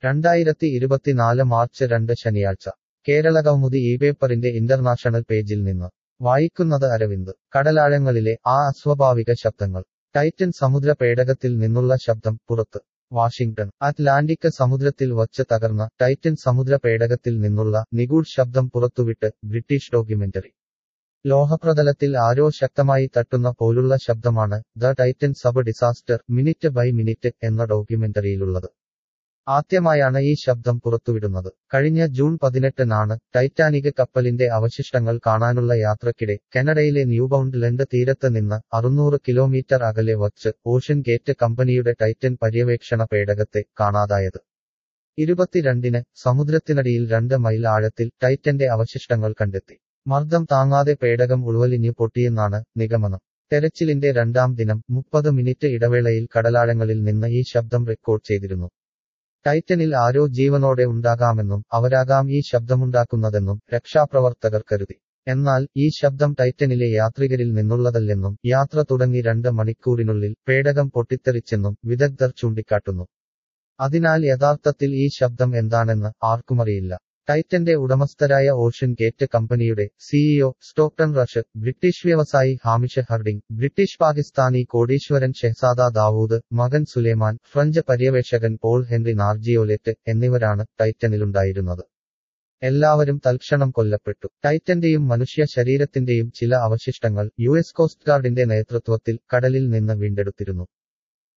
രണ്ടായിരത്തി ഇരുപത്തിനാല് മാർച്ച് രണ്ട് ശനിയാഴ്ച കേരള കൗമുദി ഈ പേപ്പറിന്റെ ഇന്റർനാഷണൽ പേജിൽ നിന്ന് വായിക്കുന്നത് അരവിന്ദ് കടലാഴങ്ങളിലെ ആ അസ്വാഭാവിക ശബ്ദങ്ങൾ ടൈറ്റൻ സമുദ്ര പേടകത്തിൽ നിന്നുള്ള ശബ്ദം പുറത്ത് വാഷിംഗ്ടൺ അറ്റ്ലാന്റിക് സമുദ്രത്തിൽ വച്ച് തകർന്ന ടൈറ്റൻ സമുദ്ര പേടകത്തിൽ നിന്നുള്ള നിഗൂഢ ശബ്ദം പുറത്തുവിട്ട് ബ്രിട്ടീഷ് ഡോക്യുമെന്ററി ലോഹപ്രതലത്തിൽ ആരോ ശക്തമായി തട്ടുന്ന പോലുള്ള ശബ്ദമാണ് the Titan sub disaster minute by minute എന്ന ഡോക്യുമെന്ററിയിലുള്ളത് ആദ്യമായാണ് ഈ ശബ്ദം പുറത്തുവിടുന്നത് കഴിഞ്ഞ ജൂൺ പതിനെട്ടിനാണ് ടൈറ്റാനിക് കപ്പലിന്റെ അവശിഷ്ടങ്ങൾ കാണാനുള്ള യാത്രക്കിടെ കനഡയിലെ ന്യൂബൗണ്ട്ലൻഡ് തീരത്ത് നിന്ന് അറുന്നൂറ് കിലോമീറ്റർ അകലെ വച്ച് ഓഷ്യൻ ഗേറ്റ് കമ്പനിയുടെ ടൈറ്റൻ പര്യവേക്ഷണ പേടകത്തെ കാണാതായത് ഇരുപത്തിരണ്ടിന് സമുദ്രത്തിനടിയിൽ രണ്ട് മൈൽ ആഴത്തിൽ ടൈറ്റന്റെ അവശിഷ്ടങ്ങൾ കണ്ടെത്തി മർദ്ദം താങ്ങാതെ പേടകം ഉൾവലിഞ്ഞു പൊട്ടിയെന്നാണ് നിഗമനം തെരച്ചിലിന്റെ രണ്ടാം ദിനം മുപ്പത് മിനിറ്റ് ഇടവേളയിൽ കടലാഴങ്ങളിൽ നിന്ന് ഈ ശബ്ദം റെക്കോർഡ് ചെയ്തിരുന്നു ടൈറ്റനിൽ ആരോ ജീവനോടെ ഉണ്ടാകാമെന്നും അവരാകാം ഈ ശബ്ദമുണ്ടാക്കുന്നതെന്നും രക്ഷാപ്രവർത്തകർ കരുതി എന്നാൽ ഈ ശബ്ദം ടൈറ്റനിലെ യാത്രികരിൽ നിന്നുള്ളതല്ലെന്നും യാത്ര തുടങ്ങി രണ്ട് മണിക്കൂറിനുള്ളിൽ പേടകം പൊട്ടിത്തെറിച്ചെന്നും വിദഗ്ധർ ചൂണ്ടിക്കാട്ടുന്നു അതിനാൽ യഥാർത്ഥത്തിൽ ഈ ശബ്ദം എന്താണെന്ന് ആർക്കുമറിയില്ല ടൈറ്റന്റെ ഉടമസ്ഥരായ ഓഷ്യൻ ഗേറ്റ് കമ്പനിയുടെ സിഇഒ സ്റ്റോക്ടൺ റഷ് ബ്രിട്ടീഷ് വ്യവസായി ഹാമിഷ് ഹർഡിംഗ് ബ്രിട്ടീഷ് പാകിസ്ഥാനി കോടീശ്വരൻ ഷെഹ്സാദ ദാവൂദ് മകൻ സുലേമാൻ ഫ്രഞ്ച് പര്യവേഷകൻ പോൾ ഹെൻറി നാർജിയോലെറ്റ് എന്നിവരാണ് ടൈറ്റനിലുണ്ടായിരുന്നത് എല്ലാവരും തൽക്ഷണം കൊല്ലപ്പെട്ടു ടൈറ്റന്റെയും മനുഷ്യ ശരീരത്തിന്റെയും ചില അവശിഷ്ടങ്ങൾ യു എസ് കോസ്റ്റ് ഗാർഡിന്റെ നേതൃത്വത്തിൽ കടലിൽ നിന്ന് വീണ്ടെടുത്തിരുന്നു